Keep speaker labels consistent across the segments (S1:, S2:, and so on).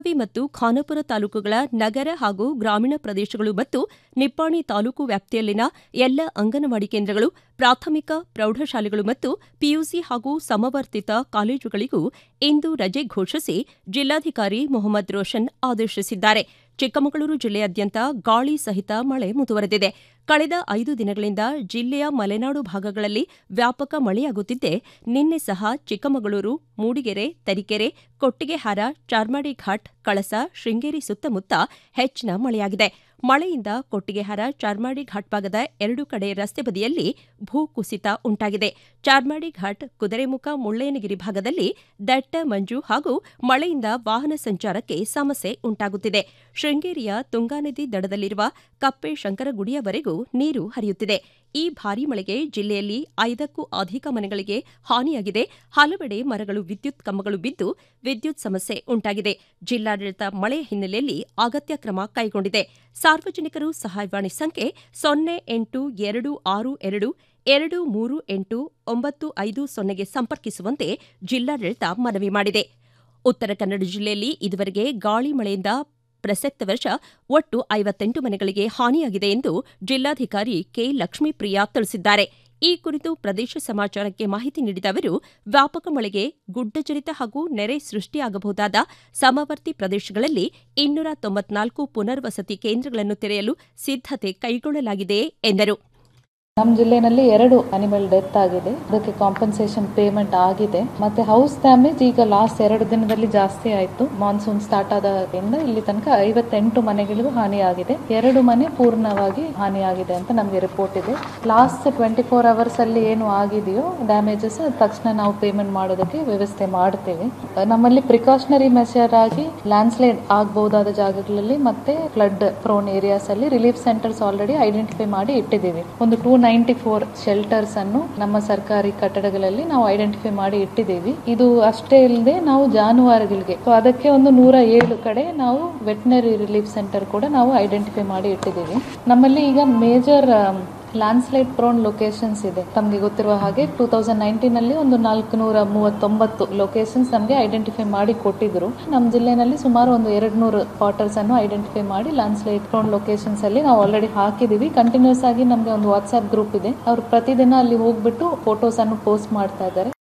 S1: ಬೆಳಗಾವಿ ಮತ್ತು ಖಾನಾಪುರ ತಾಲೂಕುಗಳ ನಗರ ಹಾಗೂ ಗ್ರಾಮೀಣ ಪ್ರದೇಶಗಳು ಮತ್ತು ನಿಪ್ಪಾಣಿ ತಾಲೂಕು ವ್ಯಾಪ್ತಿಯಲ್ಲಿನ ಎಲ್ಲ ಅಂಗನವಾಡಿ ಕೇಂದ್ರಗಳು ಪ್ರಾಥಮಿಕ ಪ್ರೌಢಶಾಲೆಗಳು ಮತ್ತು ಪಿಯುಸಿ ಹಾಗೂ ಸಮವರ್ತಿತ ಕಾಲೇಜುಗಳಿಗೂ ಇಂದು ರಜೆ ಘೋಷಿಸಿ ಜಿಲ್ಲಾಧಿಕಾರಿ ಮೊಹಮ್ಮದ್ ರೋಷನ್ ಆದೇಶಿಸಿದ್ದಾರೆ ಚಿಕ್ಕಮಗಳೂರು ಜಿಲ್ಲೆಯಾದ್ಯಂತ ಗಾಳಿ ಸಹಿತ ಮಳೆ ಮುಂದುವರೆದಿದೆ ಕಳೆದ ಐದು ದಿನಗಳಿಂದ ಜಿಲ್ಲೆಯ ಮಲೆನಾಡು ಭಾಗಗಳಲ್ಲಿ ವ್ಯಾಪಕ ಮಳೆಯಾಗುತ್ತಿದ್ದೆ ನಿನ್ನೆ ಸಹ ಚಿಕ್ಕಮಗಳೂರು ಮೂಡಿಗೆರೆ ತರೀಕೆರೆ ಕೊಟ್ಟಿಗೆಹಾರ ಚಾರ್ಮಾಡಿ ಘಾಟ್ ಕಳಸ ಶೃಂಗೇರಿ ಸುತ್ತಮುತ್ತ ಹೆಚ್ಚಿನ ಮಳೆಯಾಗಿದೆ ಮಳೆಯಿಂದ ಕೊಟ್ಟಿಗೆಹಾರ ಚಾರ್ಮಾಡಿ ಘಾಟ್ ಭಾಗದ ಎರಡು ಕಡೆ ರಸ್ತೆ ಬದಿಯಲ್ಲಿ ಭೂಕುಸಿತ ಉಂಟಾಗಿದೆ ಚಾರ್ಮಾಡಿ ಘಾಟ್ ಕುದುರೆಮುಖ ಮುಳ್ಳಯ್ಯನಗಿರಿ ಭಾಗದಲ್ಲಿ ದಟ್ಟ ಮಂಜು ಹಾಗೂ ಮಳೆಯಿಂದ ವಾಹನ ಸಂಚಾರಕ್ಕೆ ಸಮಸ್ಯೆ ಉಂಟಾಗುತ್ತಿದೆ ಶೃಂಗೇರಿಯ ತುಂಗಾನದಿ ದಡದಲ್ಲಿರುವ ಕಪ್ಪೆ ಶಂಕರಗುಡಿಯವರೆಗೂ ನೀರು ಹರಿಯುತ್ತಿದೆ ಈ ಭಾರೀ ಮಳೆಗೆ ಜಿಲ್ಲೆಯಲ್ಲಿ ಐದಕ್ಕೂ ಅಧಿಕ ಮನೆಗಳಿಗೆ ಹಾನಿಯಾಗಿದೆ ಹಲವೆಡೆ ಮರಗಳು ವಿದ್ಯುತ್ ಕಂಬಗಳು ಬಿದ್ದು ವಿದ್ಯುತ್ ಸಮಸ್ಯೆ ಉಂಟಾಗಿದೆ ಜಿಲ್ಲಾಡಳಿತ ಮಳೆ ಹಿನ್ನೆಲೆಯಲ್ಲಿ ಅಗತ್ಯ ಕ್ರಮ ಕೈಗೊಂಡಿದೆ ಸಾರ್ವಜನಿಕರು ಸಹಾಯವಾಣಿ ಸಂಖ್ಯೆ ಸೊನ್ನೆ ಎಂಟು ಎರಡು ಆರು ಎರಡು ಎರಡು ಮೂರು ಎಂಟು ಒಂಬತ್ತು ಐದು ಸೊನ್ನೆಗೆ ಸಂಪರ್ಕಿಸುವಂತೆ ಜಿಲ್ಲಾಡಳಿತ ಮನವಿ ಮಾಡಿದೆ ಉತ್ತರ ಕನ್ನಡ ಜಿಲ್ಲೆಯಲ್ಲಿ ಇದುವರೆಗೆ ಗಾಳಿ ಮಳೆಯಿಂದ ಪ್ರಸಕ್ತ ವರ್ಷ ಒಟ್ಟು ಐವತ್ತೆಂಟು ಮನೆಗಳಿಗೆ ಹಾನಿಯಾಗಿದೆ ಎಂದು ಜಿಲ್ಲಾಧಿಕಾರಿ ಕೆ ಲಕ್ಷ್ಮೀಪ್ರಿಯಾ ತಿಳಿಸಿದ್ದಾರೆ ಈ ಕುರಿತು ಪ್ರದೇಶ ಸಮಾಚಾರಕ್ಕೆ ಮಾಹಿತಿ ನೀಡಿದ ಅವರು ವ್ಯಾಪಕ ಮಳೆಗೆ ಗುಡ್ಡಜರಿತ ಹಾಗೂ ನೆರೆ ಸೃಷ್ಟಿಯಾಗಬಹುದಾದ ಸಮವರ್ತಿ ಪ್ರದೇಶಗಳಲ್ಲಿ ಇನ್ನೂರ ತೊಂಬತ್ನಾಲ್ಕು ಪುನರ್ವಸತಿ ಕೇಂದ್ರಗಳನ್ನು ತೆರೆಯಲು ಸಿದ್ದತೆ ಕೈಗೊಳ್ಳಲಾಗಿದೆ ಎಂದರು
S2: ನಮ್ಮ ಜಿಲ್ಲೆನಲ್ಲಿ ಎರಡು ಅನಿಮಲ್ ಡೆತ್ ಆಗಿದೆ ಅದಕ್ಕೆ ಕಾಂಪನ್ಸೇಷನ್ ಪೇಮೆಂಟ್ ಆಗಿದೆ ಮತ್ತೆ ಹೌಸ್ ಡ್ಯಾಮೇಜ್ ಈಗ ಲಾಸ್ಟ್ ಎರಡು ದಿನದಲ್ಲಿ ಜಾಸ್ತಿ ಆಯಿತು ಮಾನ್ಸೂನ್ ಸ್ಟಾರ್ಟ್ ಆದಾಗಿಂದ ಇಲ್ಲಿ ತನಕ ಐವತ್ತೆಂಟು ಮನೆಗಳಿಗೂ ಹಾನಿಯಾಗಿದೆ ಎರಡು ಮನೆ ಪೂರ್ಣವಾಗಿ ಹಾನಿಯಾಗಿದೆ ಅಂತ ನಮಗೆ ರಿಪೋರ್ಟ್ ಇದೆ ಲಾಸ್ಟ್ ಟ್ವೆಂಟಿ ಫೋರ್ ಅವರ್ಸ್ ಅಲ್ಲಿ ಏನು ಆಗಿದೆಯೋ ಡ್ಯಾಮೇಜಸ್ ತಕ್ಷಣ ನಾವು ಪೇಮೆಂಟ್ ಮಾಡೋದಕ್ಕೆ ವ್ಯವಸ್ಥೆ ಮಾಡ್ತೇವೆ ನಮ್ಮಲ್ಲಿ ಪ್ರಿಕಾಷನರಿ ಮೆಷರ್ ಆಗಿ ಲ್ಯಾಂಡ್ಸ್ಲೈಡ್ ಆಗಬಹುದಾದ ಜಾಗಗಳಲ್ಲಿ ಮತ್ತೆ ಫ್ಲಡ್ ಪ್ರೋನ್ ಏರಿಯಾಸ್ ಅಲ್ಲಿ ರಿಲೀಫ್ ಸೆಂಟರ್ಸ್ ಆಲ್ರೆಡಿ ಐಡೆಂಟಿಫೈ ಮಾಡಿ ಇಟ್ಟಿದ್ದೀವಿ ಒಂದು ಟೂ ನೈಂಟಿ ಫೋರ್ ಶೆಲ್ಟರ್ಸ್ ಅನ್ನು ನಮ್ಮ ಸರ್ಕಾರಿ ಕಟ್ಟಡಗಳಲ್ಲಿ ನಾವು ಐಡೆಂಟಿಫೈ ಮಾಡಿ ಇಟ್ಟಿದ್ದೀವಿ ಇದು ಅಷ್ಟೇ ಇಲ್ಲದೆ ನಾವು ಜಾನುವಾರುಗಳಿಗೆ ಸೊ ಅದಕ್ಕೆ ಒಂದು ನೂರ ಏಳು ಕಡೆ ನಾವು ವೆಟನರಿ ರಿಲೀಫ್ ಸೆಂಟರ್ ಕೂಡ ನಾವು ಐಡೆಂಟಿಫೈ ಮಾಡಿ ಇಟ್ಟಿದ್ದೀವಿ ನಮ್ಮಲ್ಲಿ ಈಗ ಮೇಜರ್ ಲ್ಯಾಂಡ್ಸ್ಲೈಡ್ ಪ್ರೋನ್ ಲೊಕೇಶನ್ಸ್ ಇದೆ ತಮಗೆ ಗೊತ್ತಿರುವ ಹಾಗೆ ಟೂ ತೌಸಂಡ್ ನೈನ್ಟೀನ್ ಅಲ್ಲಿ ಒಂದು ನಾಲ್ಕು ನೂರ ಮೂವತ್ತೊಂಬತ್ತು ಲೊಕೇಶನ್ಸ್ ನಮಗೆ ಐಡೆಂಟಿಫೈ ಮಾಡಿ ಕೊಟ್ಟಿದ್ರು ನಮ್ಮ ಜಿಲ್ಲೆನಲ್ಲಿ ಸುಮಾರು ಒಂದು ಎರಡು ನೂರು ಕ್ವಾರ್ಟರ್ಸ್ ಅನ್ನು ಐಡೆಂಟಿಫೈ ಮಾಡಿ ಲ್ಯಾಂಡ್ಸ್ಲೈಡ್ ಪ್ರೋನ್ ಲೊಕೇಶನ್ಸ್ ಅಲ್ಲಿ ನಾವು ಆಲ್ರೆಡಿ ಹಾಕಿದೀವಿ ಕಂಟಿನ್ಯೂಸ್ ಆಗಿ ನಮಗೆ ಒಂದು ವಾಟ್ಸ್ಆಪ್ ಗ್ರೂಪ್ ಇದೆ ಅವರು ಪ್ರತಿದಿನ ಅಲ್ಲಿ ಹೋಗ್ಬಿಟ್ಟು ಫೋಟೋಸ್ ಅನ್ನು ಪೋಸ್ಟ್ ಮಾಡ್ತಾ ಇದ್ದಾರೆ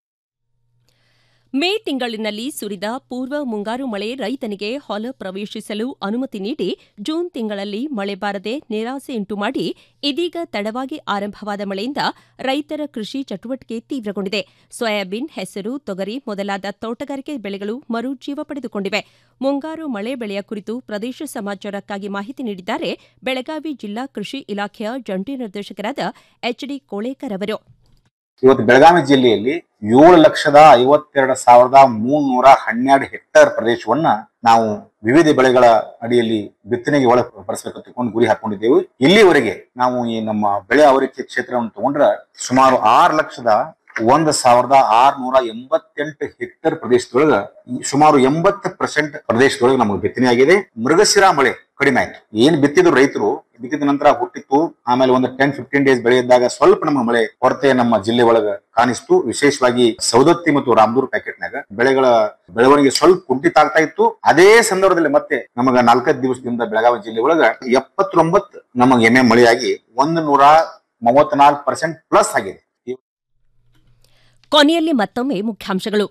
S1: ಮೇ ತಿಂಗಳಿನಲ್ಲಿ ಸುರಿದ ಪೂರ್ವ ಮುಂಗಾರು ಮಳೆ ರೈತನಿಗೆ ಹೊಲ ಪ್ರವೇಶಿಸಲು ಅನುಮತಿ ನೀಡಿ ಜೂನ್ ತಿಂಗಳಲ್ಲಿ ಮಳೆ ಬಾರದೆ ನಿರಾಸೆಯುಂಟು ಮಾಡಿ ಇದೀಗ ತಡವಾಗಿ ಆರಂಭವಾದ ಮಳೆಯಿಂದ ರೈತರ ಕೃಷಿ ಚಟುವಟಿಕೆ ತೀವ್ರಗೊಂಡಿದೆ ಸೋಯಾಬೀನ್ ಹೆಸರು ತೊಗರಿ ಮೊದಲಾದ ತೋಟಗಾರಿಕೆ ಬೆಳೆಗಳು ಮರುಜೀವ ಪಡೆದುಕೊಂಡಿವೆ ಮುಂಗಾರು ಮಳೆ ಬೆಳೆಯ ಕುರಿತು ಪ್ರದೇಶ ಸಮಾಚಾರಕ್ಕಾಗಿ ಮಾಹಿತಿ ನೀಡಿದ್ದಾರೆ ಬೆಳಗಾವಿ ಜಿಲ್ಲಾ ಕೃಷಿ ಇಲಾಖೆಯ ಜಂಟಿ ನಿರ್ದೇಶಕರಾದ ಎಚ್ಡಿ ಕೋಳೇಕರ್ ಅವರು
S3: ಇವತ್ತು ಬೆಳಗಾವಿ ಜಿಲ್ಲೆಯಲ್ಲಿ ಏಳು ಲಕ್ಷದ ಐವತ್ತೆರಡು ಸಾವಿರದ ಮೂನ್ನೂರ ಹನ್ನೆರಡು ಹೆಕ್ಟೇರ್ ಪ್ರದೇಶವನ್ನ ನಾವು ವಿವಿಧ ಬೆಳೆಗಳ ಅಡಿಯಲ್ಲಿ ಬಿತ್ತನೆಗೆ ಒಳಪಡಿಸಬೇಕು ತಿಳ್ಕೊಂಡು ಗುರಿ ಹಾಕೊಂಡಿದ್ದೇವೆ ಇಲ್ಲಿವರೆಗೆ ನಾವು ಈ ನಮ್ಮ ಬೆಳೆ ಆವರಿಕೆ ಕ್ಷೇತ್ರವನ್ನು ತಗೊಂಡ್ರೆ ಸುಮಾರು ಆರು ಲಕ್ಷದ ಒಂದ್ ಸಾವಿರದ ಆರ್ನೂರ ಎಂಬತ್ತೆಂಟು ಹೆಕ್ಟೇರ್ ಪ್ರದೇಶದೊಳಗ ಸುಮಾರು ಎಂಬತ್ತು ಪರ್ಸೆಂಟ್ ಪ್ರದೇಶದೊಳಗೆ ನಮಗೆ ಬಿತ್ತನೆ ಆಗಿದೆ ಮೃಗಶಿರಾ ಮಳೆ ಕಡಿಮೆ ಆಯ್ತು ಏನ್ ಬಿತ್ತಿದ್ರು ರೈತರು ಬಿತ್ತಿದ ನಂತರ ಹುಟ್ಟಿತ್ತು ಆಮೇಲೆ ಒಂದು ಟೆನ್ ಫಿಫ್ಟೀನ್ ಡೇಸ್ ಬೆಳೆ ಇದ್ದಾಗ ಸ್ವಲ್ಪ ನಮ್ಮ ಮಳೆ ಕೊರತೆ ನಮ್ಮ ಜಿಲ್ಲೆ ಒಳಗ ಕಾಣಿಸ್ತು ವಿಶೇಷವಾಗಿ ಸೌದತ್ತಿ ಮತ್ತು ರಾಮದೂರ್ ಪ್ಯಾಕೆಟ್ನಾಗ ಬೆಳೆಗಳ ಬೆಳವಣಿಗೆ ಸ್ವಲ್ಪ ಕುಂಠಿತ ಆಗ್ತಾ ಇತ್ತು ಅದೇ ಸಂದರ್ಭದಲ್ಲಿ ಮತ್ತೆ ನಮಗ ನಾಲ್ಕೈದು ದಿವಸದಿಂದ ಬೆಳಗಾವಿ ಜಿಲ್ಲೆ ಒಳಗ ಎಪ್ಪತ್ತೊಂಬತ್ತು ನಮಗೆ ಎಮ್ಮೆ ಮಳೆಯಾಗಿ ಒಂದು ನೂರ ಮೂವತ್ನಾಲ್ಕು ಪರ್ಸೆಂಟ್ ಪ್ಲಸ್ ಆಗಿದೆ
S1: ಕೊನೆಯಲ್ಲಿ ಮತ್ತೊಮ್ಮೆ ಮುಖ್ಯಾಂಶಗಳು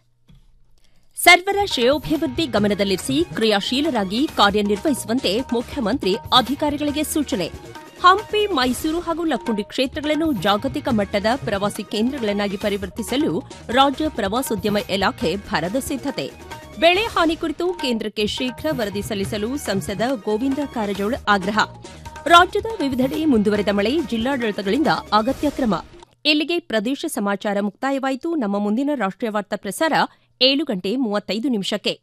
S1: ಸರ್ವರ ಶ್ರೇಯೋಭಿವೃದ್ಧಿ ಗಮನದಲ್ಲಿರಿಸಿ ಕ್ರಿಯಾಶೀಲರಾಗಿ ಕಾರ್ಯನಿರ್ವಹಿಸುವಂತೆ ಮುಖ್ಯಮಂತ್ರಿ ಅಧಿಕಾರಿಗಳಿಗೆ ಸೂಚನೆ ಹಂಪಿ ಮೈಸೂರು ಹಾಗೂ ಲಕ್ಕುಂಡಿ ಕ್ಷೇತ್ರಗಳನ್ನು ಜಾಗತಿಕ ಮಟ್ಟದ ಪ್ರವಾಸಿ ಕೇಂದ್ರಗಳನ್ನಾಗಿ ಪರಿವರ್ತಿಸಲು ರಾಜ್ಯ ಪ್ರವಾಸೋದ್ಯಮ ಇಲಾಖೆ ಭರದ ಸಿದ್ದತೆ ಬೆಳೆ ಹಾನಿ ಕುರಿತು ಕೇಂದ್ರಕ್ಕೆ ಶೀಘ್ರ ವರದಿ ಸಲ್ಲಿಸಲು ಸಂಸದ ಗೋವಿಂದ ಕಾರಜೋಳ ಆಗ್ರಹ ರಾಜ್ಯದ ವಿವಿಧೆಡೆ ಮುಂದುವರೆದ ಮಳೆ ಜಿಲ್ಲಾಡಳಿತಗಳಿಂದ ಅಗತ್ಯ ಕ್ರಮ ಇಲ್ಲಿಗೆ ಪ್ರದೇಶ ಸಮಾಚಾರ ಮುಕ್ತಾಯವಾಯಿತು ನಮ್ಮ ಮುಂದಿನ ರಾಷ್ಟ್ರೀಯ ವಾರ್ತಾ ಪ್ರಸಾರ ಏಳು ಗಂಟೆ ಮೂವತ್ತೈದು ನಿಮಿಷಕ್ಕೆ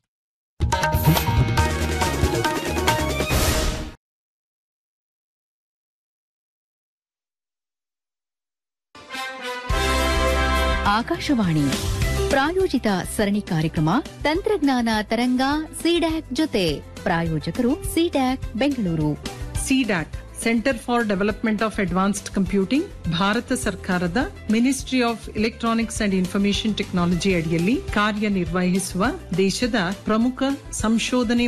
S4: ಆಕಾಶವಾಣಿ ಪ್ರಾಯೋಜಿತ ಸರಣಿ ಕಾರ್ಯಕ್ರಮ ತಂತ್ರಜ್ಞಾನ ತರಂಗ ಸಿಡ್ಯಾಕ್ ಜೊತೆ ಪ್ರಾಯೋಜಕರು CDAC Bengaluru
S5: CDAC centre for development of advanced computing ಭಾರತ ಸರ್ಕಾರದ ministry of electronics and information technology ಅಡಿಯಲ್ಲಿ ಕಾರ್ಯನಿರ್ವಹಿಸುವ ದೇಶದ ಪ್ರಮುಖ ಸಂಶೋಧನೆ